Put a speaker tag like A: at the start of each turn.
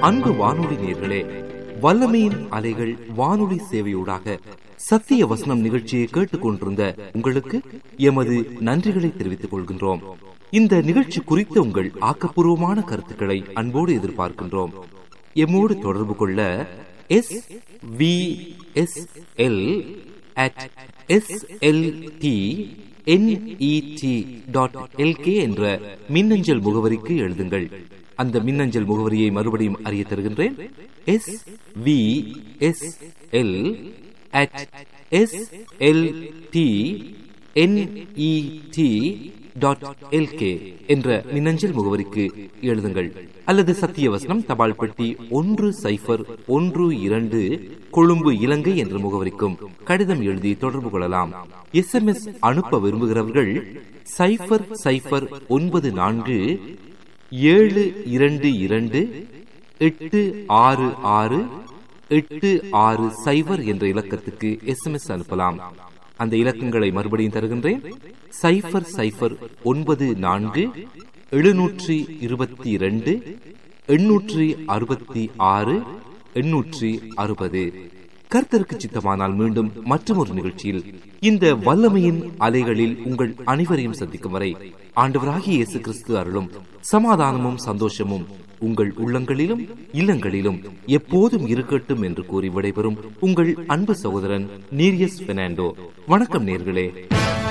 A: அன்பு வானொலி நேர்களே வல்லமையின் அலைகள் வானொலி சேவையூடாக சத்திய வசனம் நிகழ்ச்சியை கேட்டுக் கொண்டிருந்த உங்களுக்கு எமது நன்றிகளை தெரிவித்துக் கொள்கின்றோம் இந்த நிகழ்ச்சி குறித்த உங்கள் ஆக்கப்பூர்வமான கருத்துக்களை அன்போடு எதிர்பார்க்கின்றோம் எம்மோடு தொடர்பு கொள்ள S V S L at S L T NET dot LK என்ற மின்னஞ்சல் முகவரிக்கு எழுதுங்கள் அந்த மின்னஞ்சல் முகவரியை மறுபடியும் அறிய தருகின்றேன் S V S L at S L T NET dot LK என்ற மின்னஞ்சல் முகவரிக்கு எழுதுங்கள் அல்லது சத்தியவசனம் தபால் பெட்டி ஒன்று சைஃபர் ஒன்று இரண்டு கொழும்பு இலங்கை என்ற முகவரிக்கும் கடிதம் எழுதி தொடர்பு கொள்ளலாம் எஸ் எம் எஸ் அனுப்ப விரும்புகிறவர்கள் சைஃபர் சைஃபர் ஒன்பது நான்கு ஏழு இரண்டு இரண்டு எட்டு ஆறு ஆறு எட்டு ஆறு சைபர் என்ற இலக்கத்துக்கு எஸ்எம்எஸ் அனுப்பலாம் அந்த இலக்கங்களை மறுபடியும் தருகின்றேன் சைபர் சைபர் ஒன்பது நான்கு எழுநூற்றி இருபத்தி இரண்டு எண்ணூற்றி அறுபத்தி ஆறு எண்ணூற்றி அறுபது கர்த்தருக்கு சித்தமானால் மீண்டும் மற்றொரு நிகழ்ச்சியில் இந்த வல்லமையின் அலைகளில் உங்கள் அனைவரையும் சந்திக்கும் வரை ஆண்டவராகிய இயேசு கிறிஸ்து அருளும் சமாதானமும் சந்தோஷமும் உங்கள் உள்ளங்களிலும் இல்லங்களிலும் எப்போதும் இருக்கட்டும் என்று கூறி விடைபெறும் உங்கள் அன்பு சகோதரன் நீரியஸ் பெர்னாண்டோ வணக்கம் நேர்களே